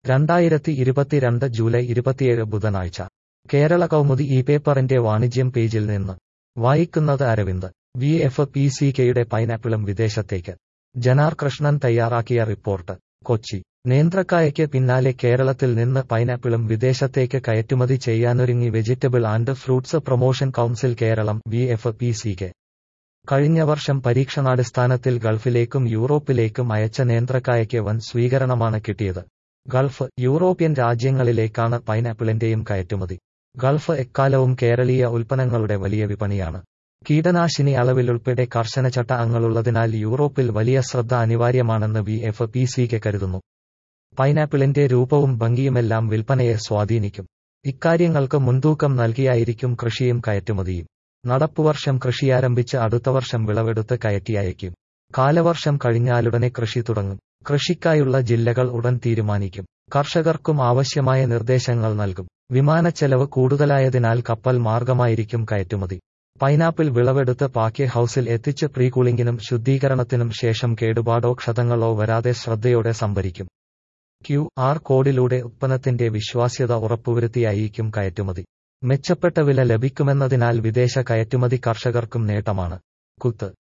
രണ്ടായിരത്തി ഇരുപത്തിരണ്ട് ജൂലൈ ഇരുപത്തിയേഴ് ബുധനാഴ്ച കേരള കൗമുദി ഈ പേപ്പറിന്റെ വാണിജ്യം പേജിൽ നിന്ന് വായിക്കുന്നത് Aravind V F P C കെയുടെ പൈനാപ്പിളും വിദേശത്തേക്ക് ജനാർ കൃഷ്ണൻ തയ്യാറാക്കിയ റിപ്പോർട്ട് കൊച്ചി നേന്ത്രക്കായയ്ക്ക് പിന്നാലെ കേരളത്തിൽ നിന്ന് പൈനാപ്പിളും വിദേശത്തേക്ക് കയറ്റുമതി ചെയ്യാനൊരുങ്ങി vegetable and fruits promotion council Keralam V F P C K കഴിഞ്ഞ വർഷം പരീക്ഷണാടിസ്ഥാനത്തിൽ ഗൾഫിലേക്കും യൂറോപ്പിലേക്കും അയച്ച നേന്ത്രക്കായയ്ക്ക് വൻ സ്വീകരണമാണ് കിട്ടിയത് ഗൾഫ് യൂറോപ്യൻ രാജ്യങ്ങളിലേക്കാണ് പൈനാപ്പിളിന്റെയും കയറ്റുമതി ഗൾഫ് എക്കാലവും കേരളീയ ഉൽപ്പന്നങ്ങളുടെ വലിയ വിപണിയാണ് കീടനാശിനി അളവിലുൾപ്പെടെ കർശന ചട്ടങ്ങളുള്ളതിനാൽ യൂറോപ്പിൽ വലിയ ശ്രദ്ധ അനിവാര്യമാണെന്ന് വി എഫ് പി സിക്ക് കരുതുന്നു പൈനാപ്പിളിന്റെ രൂപവും ഭംഗിയുമെല്ലാം വിൽപ്പനയെ സ്വാധീനിക്കും ഇക്കാര്യങ്ങൾക്ക് മുൻതൂക്കം നൽകിയായിരിക്കും കൃഷിയും കയറ്റുമതിയും നടപ്പുവർഷം കൃഷിയാരംഭിച്ച് അടുത്ത വർഷം വിളവെടുത്ത് കയറ്റി അയക്കും കാലവർഷം കഴിഞ്ഞാലുടനെ കൃഷി തുടങ്ങും കൃഷിക്കായുള്ള ജില്ലകൾ ഉടൻ തീരുമാനിക്കും കർഷകർക്കും ആവശ്യമായ നിർദ്ദേശങ്ങൾ നൽകും വിമാനച്ചെലവ് കൂടുതലായതിനാൽ കപ്പൽ മാർഗമായിരിക്കും കയറ്റുമതി പൈനാപ്പിൾ വിളവെടുത്ത് പാക്യ ഹൌസിൽ എത്തിച്ച് പ്രീകൂളിംഗിനും ശുദ്ധീകരണത്തിനും ശേഷം കേടുപാടോ ക്ഷതങ്ങളോ വരാതെ ശ്രദ്ധയോടെ സംഭരിക്കും ക്യു ആർ കോഡിലൂടെ ഉത്പന്നത്തിന്റെ വിശ്വാസ്യത ഉറപ്പുവരുത്തിയായിരിക്കും കയറ്റുമതി മെച്ചപ്പെട്ട വില ലഭിക്കുമെന്നതിനാൽ വിദേശ കയറ്റുമതി കർഷകർക്കും നേട്ടമാണ് കുത്ത്